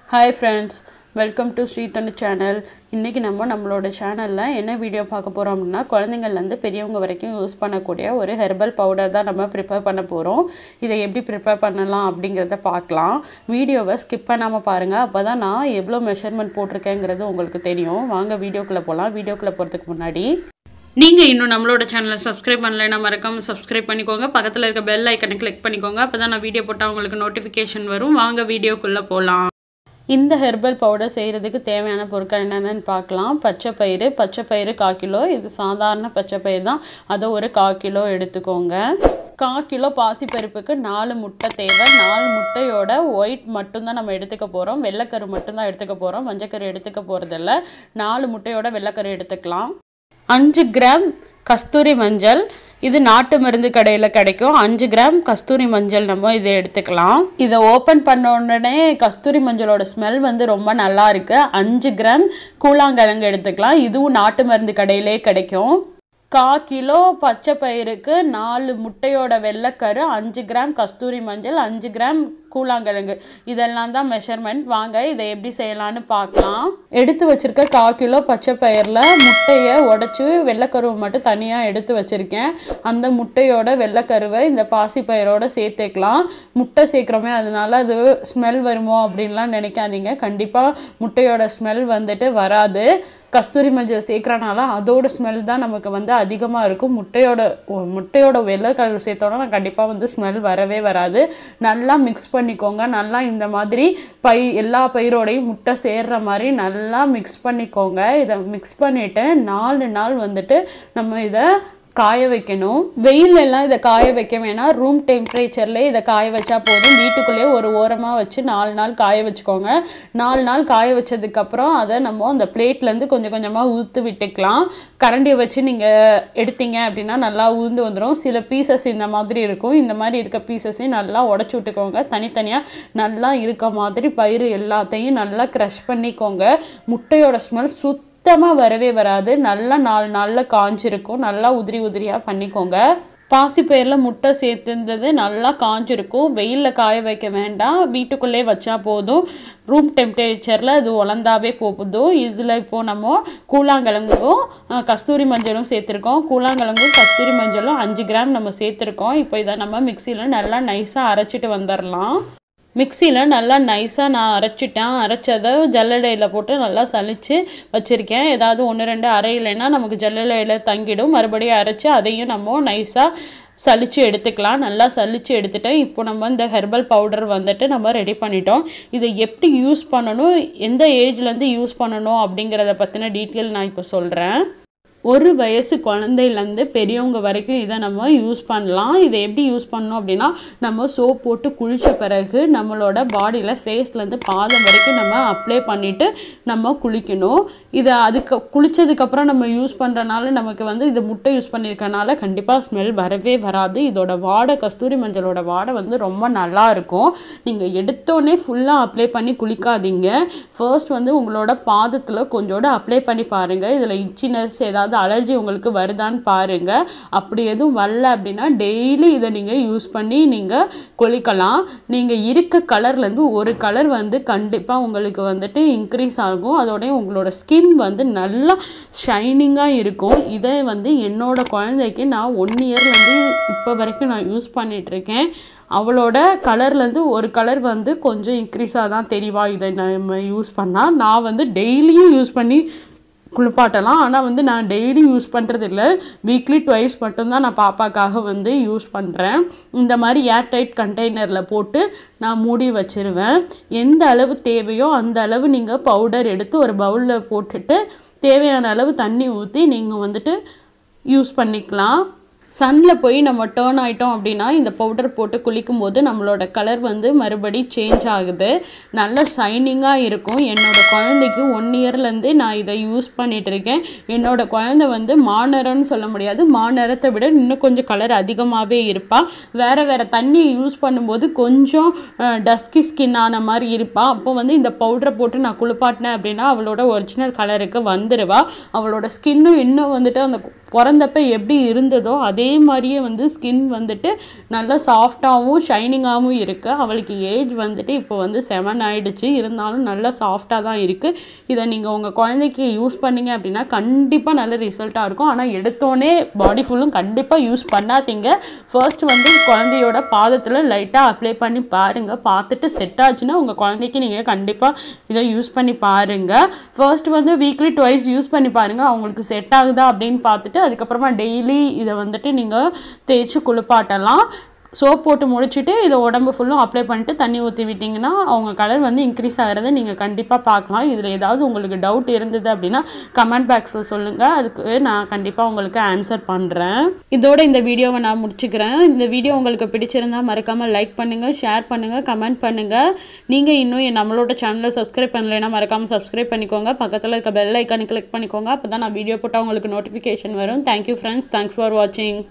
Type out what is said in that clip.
hi friends welcome to Sridhanu channel இன்றைக்கி நம்ம நம்மளோட சேனலில் என்ன வீடியோ பார்க்க போகிறோம் அப்படின்னா குழந்தைங்கள்லேருந்து பெரியவங்க வரைக்கும் யூஸ் பண்ணக்கூடிய ஒரு ஹெர்பல் பவுடர் தான் நம்ம ப்ரிப்பேர் பண்ண போகிறோம் இதை எப்படி ப்ரிப்பேர் பண்ணலாம் அப்படிங்கிறத பார்க்கலாம் வீடியோவை ஸ்கிப் பண்ணாமல் பாருங்கள் அப்போ தான் நான் எவ்வளோ மெஷர்மெண்ட் போட்டிருக்கேங்கிறது உங்களுக்கு தெரியும் வாங்க வீடியோக்குள்ளே போகலாம் வீடியோக்குள்ளே போகிறதுக்கு முன்னாடி நீங்கள் இன்னும் நம்மளோட சேனலை சப்ஸ்கிரைப் பண்ணலைன்னா மறக்காம சப்ஸ்கிரைப் பண்ணிக்கோங்க பக்கத்தில் இருக்க பெல் ஐக்கனை கிளிக் பண்ணிக்கோங்க அப்போ தான் நான் வீடியோ போட்டால் உங்களுக்கு நோட்டிஃபிகேஷன் வரும் வாங்க வீடியோக்குள்ளே போகலாம் இந்த ஹெர்பல் பவுடர் செய்கிறதுக்கு தேவையான பொருட்கள் என்னென்னு பார்க்கலாம் பச்சை பயிறு பச்சை பயிறு கால் கிலோ இது சாதாரண பச்சை பயிர் தான் அதை ஒரு கால் கிலோ எடுத்துக்கோங்க கால் கிலோ பாசிப்பருப்புக்கு நாலு முட்டை தேவை நாலு முட்டையோட ஒயிட் மட்டும்தான் நம்ம எடுத்துக்க போகிறோம் வெள்ளைக்கரு மட்டும்தான் எடுத்துக்க போகிறோம் மஞ்சக்கரு எடுத்துக்க போகிறதில்ல நாலு முட்டையோட வெள்ளைக்கரு எடுத்துக்கலாம் அஞ்சு கிராம் கஸ்தூரி மஞ்சள் இது நாட்டு மருந்து கடையில் கிடைக்கும் அஞ்சு கிராம் கஸ்தூரி மஞ்சள் நம்ம இதை எடுத்துக்கலாம் இதை ஓப்பன் பண்ண உடனே கஸ்தூரி மஞ்சளோட ஸ்மெல் வந்து ரொம்ப நல்லா இருக்கு அஞ்சு கிராம் கூழாங்கிழங்கு எடுத்துக்கலாம் இதுவும் நாட்டு மருந்து கடையிலே கிடைக்கும் கா கிலோ பச்சை பயிருக்கு நாலு முட்டையோட வெள்ளைக்கரு அஞ்சு கிராம் கஸ்தூரி மஞ்சள் அஞ்சு கிராம் கூழாங்கிழங்கு இதெல்லாம் தான் மெஷர்மெண்ட் வாங்க இதை எப்படி செய்யலான்னு பார்க்கலாம் எடுத்து வச்சிருக்க கா கிலோ பச்சை பயிரில் முட்டையை உடச்சி வெள்ளைக்கருவை மட்டும் தனியாக எடுத்து வச்சுருக்கேன் அந்த முட்டையோட வெள்ளைக்கருவை இந்த பாசி பயிரோட சேர்த்துக்கலாம் முட்டை சேர்க்குறோமே அதனால அது ஸ்மெல் வருமோ அப்படின்லாம் நினைக்காதீங்க கண்டிப்பாக முட்டையோட ஸ்மெல் வந்துட்டு வராது கஸ்தூரி மஞ்சள் சேர்க்குறனால அதோட ஸ்மெல் தான் நமக்கு வந்து அதிகமாக இருக்கும் முட்டையோட முட்டையோட வெள்ளைக்கரு சேர்த்தோன்னா கண்டிப்பாக வந்து ஸ்மெல் வரவே வராது நல்லா மிக்ஸ் பண்ணிக்கோங்க நல்லா இந்த மாதிரி பை எல்லா பயிரோடையும் முட்டை சேர்ற மாதிரி நல்லா மிக்ஸ் பண்ணிக்கோங்க இதை மிக்ஸ் பண்ணிவிட்டு நாலு நாள் வந்துட்டு நம்ம இதை காய வைக்கணும் வெயில் எல்லாம் இதை காய வைக்க வேணாம் ரூம் டெம்பரேச்சர்லேயே இதை காய வச்சா போதும் வீட்டுக்குள்ளேயே ஒரு ஓரமாக வச்சு நாலு நாள் காய வச்சுக்கோங்க நாலு நாள் காய வச்சதுக்கப்புறம் அதை நம்ம அந்த பிளேட்லேருந்து கொஞ்சம் கொஞ்சமாக ஊற்று விட்டுக்கலாம் கரண்டியை வச்சு நீங்கள் எடுத்தீங்க அப்படின்னா நல்லா ஊந்து வந்துடும் சில பீசஸ் இந்த மாதிரி இருக்கும் இந்த மாதிரி இருக்க பீசஸையும் நல்லா உடச்சி விட்டுக்கோங்க தனித்தனியாக நல்லா இருக்க மாதிரி பயிர் எல்லாத்தையும் நல்லா க்ரஷ் பண்ணிக்கோங்க முட்டையோட ஸ்மெல் சுத் சுத்தமாக வரவே வராது நல்லா நாலு நாளில் காஞ்சிருக்கும் நல்லா உதிரி உதிரியாக பண்ணிக்கோங்க பாசிப்பயிரில் முட்டை சேர்த்துருந்தது நல்லா காஞ்சிருக்கும் வெயிலில் காய வைக்க வேண்டாம் வீட்டுக்குள்ளே வச்சா போதும் ரூம் டெம்பரேச்சரில் அது உலர்ந்தாவே போதும் இதில் இப்போது நம்ம கூழாங்கிழங்கும் கஸ்தூரி மஞ்சளும் சேர்த்துருக்கோம் கூழாங்கிழங்கும் கஸ்தூரி மஞ்சளும் அஞ்சு கிராம் நம்ம சேர்த்துருக்கோம் இப்போ இதை நம்ம மிக்சியில் நல்லா நைஸாக அரைச்சிட்டு வந்துடலாம் மிக்சியில் நல்லா நைஸாக நான் அரைச்சிட்டேன் அரைச்சதை ஜல்லடையில் போட்டு நல்லா சலித்து வச்சுருக்கேன் ஏதாவது ஒன்று ரெண்டு அரையிலைன்னா நமக்கு ஜல்லடையில் தங்கிடும் மறுபடியும் அரைச்சி அதையும் நம்ம நைஸாக சலித்து எடுத்துக்கலாம் நல்லா சலித்து எடுத்துட்டேன் இப்போ நம்ம இந்த ஹெர்பல் பவுடர் வந்துட்டு நம்ம ரெடி பண்ணிட்டோம் இதை எப்படி யூஸ் பண்ணணும் எந்த ஏஜ்லேருந்து யூஸ் பண்ணணும் அப்படிங்கிறத பற்றின டீட்டெயில் நான் இப்போ சொல்கிறேன் ஒரு வயசு குழந்தையிலேருந்து பெரியவங்க வரைக்கும் இதை நம்ம யூஸ் பண்ணலாம் இதை எப்படி யூஸ் பண்ணணும் அப்படின்னா நம்ம சோப் போட்டு குளித்த பிறகு நம்மளோட பாடியில் ஃபேஸ்லேருந்து பாதம் வரைக்கும் நம்ம அப்ளை பண்ணிவிட்டு நம்ம குளிக்கணும் இதை அதுக்கு குளித்ததுக்கப்புறம் நம்ம யூஸ் பண்ணுறனால நமக்கு வந்து இது முட்டை யூஸ் பண்ணியிருக்கனால கண்டிப்பாக ஸ்மெல் வரவே வராது இதோட வாடை கஸ்தூரி மஞ்சளோட வாடை வந்து ரொம்ப நல்லா இருக்கும் நீங்கள் எடுத்தோடனே ஃபுல்லாக அப்ளை பண்ணி குளிக்காதீங்க ஃபர்ஸ்ட் வந்து உங்களோட பாதத்தில் கொஞ்சோட அப்ளை பண்ணி பாருங்கள் இதில் இச்சினஸ் ஏதாவது ஏதாவது அலர்ஜி உங்களுக்கு வருதான்னு பாருங்கள் அப்படி எதுவும் வரல அப்படின்னா டெய்லி இதை நீங்கள் யூஸ் பண்ணி நீங்கள் குளிக்கலாம் நீங்கள் இருக்க கலர்லேருந்து ஒரு கலர் வந்து கண்டிப்பாக உங்களுக்கு வந்துட்டு இன்க்ரீஸ் ஆகும் அதோடய உங்களோட ஸ்கின் வந்து நல்லா ஷைனிங்காக இருக்கும் இதை வந்து என்னோட குழந்தைக்கு நான் ஒன் இயர்லேருந்து இப்போ வரைக்கும் நான் யூஸ் பண்ணிகிட்ருக்கேன் அவளோட கலர்லேருந்து ஒரு கலர் வந்து கொஞ்சம் இன்க்ரீஸாக தான் தெரியவா இதை நம்ம யூஸ் பண்ணால் நான் வந்து டெய்லியும் யூஸ் பண்ணி குளிப்பாட்டலாம் ஆனால் வந்து நான் டெய்லி யூஸ் பண்ணுறது இல்லை வீக்லி ட்வைஸ் மட்டும்தான் நான் பாப்பாக்காக வந்து யூஸ் பண்ணுறேன் இந்த மாதிரி ஏர் டைட் கண்டெய்னரில் போட்டு நான் மூடி வச்சிருவேன் எந்த அளவு தேவையோ அந்த அளவு நீங்கள் பவுடர் எடுத்து ஒரு பவுலில் போட்டுட்டு தேவையான அளவு தண்ணி ஊற்றி நீங்கள் வந்துட்டு யூஸ் பண்ணிக்கலாம் சன்னில் போய் நம்ம டேர்ன் ஆகிட்டோம் அப்படின்னா இந்த பவுடர் போட்டு குளிக்கும் போது நம்மளோட கலர் வந்து மறுபடி சேஞ்ச் ஆகுது நல்ல ஷைனிங்காக இருக்கும் என்னோடய குழந்தைக்கு ஒன் இயர்லேருந்து நான் இதை யூஸ் பண்ணிகிட்டு இருக்கேன் என்னோட குழந்தை வந்து மாநிறம்னு சொல்ல முடியாது மாநிறத்தை விட இன்னும் கொஞ்சம் கலர் அதிகமாகவே இருப்பாள் வேறு வேறு தண்ணி யூஸ் பண்ணும்போது கொஞ்சம் டஸ்கி ஸ்கின் ஆன மாதிரி இருப்பாள் அப்போ வந்து இந்த பவுடரை போட்டு நான் குளிப்பாட்டினேன் அப்படின்னா அவளோட ஒரிஜினல் கலருக்கு வந்துடுவா அவளோட ஸ்கின்னும் இன்னும் வந்துட்டு அந்த பிறந்தப்ப எப்படி இருந்ததோ அதே மாதிரியே வந்து ஸ்கின் வந்துட்டு நல்லா சாஃப்டாகவும் ஷைனிங்காகவும் இருக்குது அவளுக்கு ஏஜ் வந்துட்டு இப்போ வந்து செவன் ஆயிடுச்சு இருந்தாலும் நல்லா சாஃப்டாக தான் இருக்குது இதை நீங்கள் உங்கள் குழந்தைக்கு யூஸ் பண்ணீங்க அப்படின்னா கண்டிப்பாக நல்ல ரிசல்ட்டாக இருக்கும் ஆனால் எடுத்தோடனே பாடி ஃபுல்லும் கண்டிப்பாக யூஸ் பண்ணாதீங்க ஃபர்ஸ்ட் வந்து குழந்தையோட பாதத்தில் லைட்டாக அப்ளை பண்ணி பாருங்கள் பார்த்துட்டு செட் ஆச்சுன்னா உங்கள் குழந்தைக்கு நீங்கள் கண்டிப்பாக இதை யூஸ் பண்ணி பாருங்கள் ஃபர்ஸ்ட் வந்து வீக்லி ட்வைஸ் யூஸ் பண்ணி பாருங்கள் அவங்களுக்கு செட் ஆகுதா அப்படின்னு பார்த்துட்டு அதுக்கப்புறமா டெய்லி இதை வந்துட்டு நீங்கள் தேய்ச்சி குளிப்பாட்டலாம் சோப் போட்டு முடிச்சுட்டு இதை உடம்பு ஃபுல்லும் அப்ளை பண்ணிட்டு தண்ணி ஊற்றி விட்டிங்கன்னா அவங்க கலர் வந்து இன்க்ரீஸ் ஆகிறத நீங்கள் கண்டிப்பாக பார்க்கலாம் இதில் ஏதாவது உங்களுக்கு டவுட் இருந்தது அப்படின்னா கமெண்ட் பாக்ஸில் சொல்லுங்கள் அதுக்கு நான் கண்டிப்பாக உங்களுக்கு ஆன்சர் பண்ணுறேன் இதோட இந்த வீடியோவை நான் முடிச்சுக்கிறேன் இந்த வீடியோ உங்களுக்கு பிடிச்சிருந்தா மறக்காமல் லைக் பண்ணுங்கள் ஷேர் பண்ணுங்கள் கமெண்ட் பண்ணுங்கள் நீங்கள் இன்னும் நம்மளோட சேனலை சப்ஸ்கிரைப் பண்ணலைன்னா மறக்காமல் சப்ஸ்கிரைப் பண்ணிக்கோங்க பக்கத்தில் இருக்க பெல் ஐக்கானு கிளிக் பண்ணிக்கோங்க அப்போ தான் நான் வீடியோ போட்டால் உங்களுக்கு நோட்டிஃபிகேஷன் வரும் தேங்க்யூ ஃப்ரெண்ட்ஸ் தேங்க்ஸ் ஃபார் வாட்சிங்